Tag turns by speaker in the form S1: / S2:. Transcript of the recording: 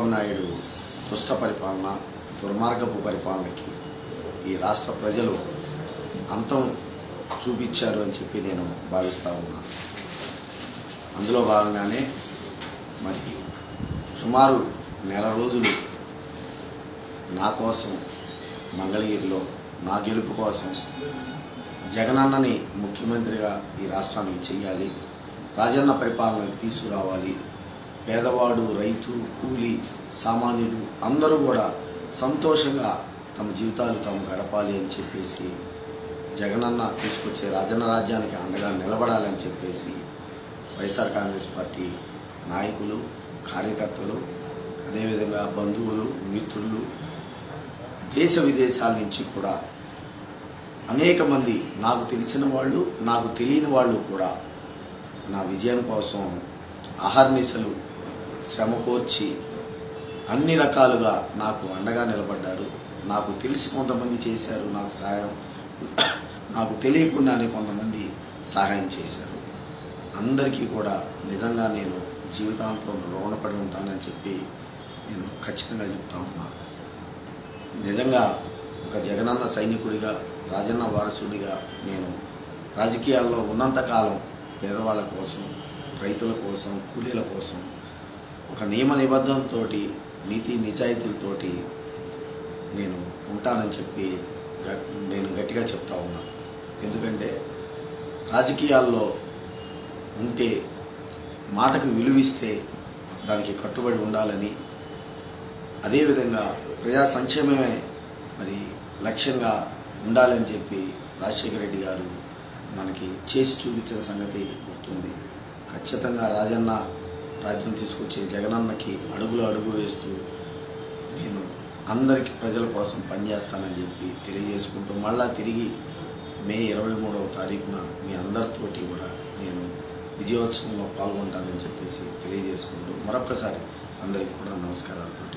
S1: చంద్రబాబు నాయుడు దుష్ట పరిపాలన దుర్మార్గపు పరిపాలనకి ఈ రాష్ట్ర ప్రజలు అంతం చూపించారు అని చెప్పి నేను భావిస్తూ ఉన్నా అందులో భాగంగానే మరి సుమారు నెల రోజులు నా కోసం మంగళగిరిలో నా గెలుపు కోసం జగనన్నని ముఖ్యమంత్రిగా ఈ రాష్ట్రానికి చేయాలి రాజన్న పరిపాలనకు తీసుకురావాలి పేదవాడు రైతు కూలి సామాన్యుడు అందరూ కూడా సంతోషంగా తమ జీవితాలు తాము గడపాలి అని చెప్పేసి జగనన్న తీసుకొచ్చే రాజన్న రాజ్యానికి అండగా నిలబడాలని చెప్పేసి వైఎస్ఆర్ కాంగ్రెస్ పార్టీ నాయకులు కార్యకర్తలు అదేవిధంగా బంధువులు మిత్రులు దేశ విదేశాల నుంచి కూడా అనేక మంది నాకు తెలిసిన వాళ్ళు నాకు తెలియని వాళ్ళు కూడా నా విజయం కోసం అహర్నిశలు శ్రమ కోర్చి అన్ని రకాలుగా నాకు అండగా నిలబడ్డారు నాకు తెలిసి కొంతమంది చేశారు నాకు సహాయం నాకు తెలియకుండానే కొంతమంది సహాయం చేశారు అందరికీ కూడా నిజంగా నేను జీవితాంతం రుణపడి ఉంటానని చెప్పి నేను ఖచ్చితంగా చెప్తా ఉన్నా నిజంగా ఒక జగనన్న సైనికుడిగా రాజన్న వారసుడిగా నేను రాజకీయాల్లో ఉన్నంతకాలం పేదవాళ్ళ కోసం రైతుల కోసం కూలీల కోసం ఒక నియమ నిబద్ధనతో నీతి నిజాయితీలతోటి నేను ఉంటానని చెప్పి గట్- నేను గట్టిగా చెప్తా ఉన్నా ఎందుకంటే రాజకీయాల్లో ఉంటే మాటకు విలువిస్తే దానికి కట్టుబడి ఉండాలని అదేవిధంగా ప్రజా సంక్షేమమే మరి లక్ష్యంగా ఉండాలని చెప్పి రాజశేఖర రెడ్డి గారు మనకి చేసి చూపించిన సంగతి గుర్తుంది ఖచ్చితంగా రాజన్న రాజ్యం తీసుకొచ్చే జగనన్నకి అడుగులో అడుగు వేస్తూ నేను అందరికీ ప్రజల కోసం పనిచేస్తానని చెప్పి తెలియజేసుకుంటూ మళ్ళా తిరిగి మే ఇరవై మూడవ తారీఖున మీ అందరితోటి కూడా నేను విజయోత్సవంలో పాల్గొంటానని చెప్పేసి తెలియజేసుకుంటూ మరొక్కసారి అందరికీ కూడా నమస్కారాలు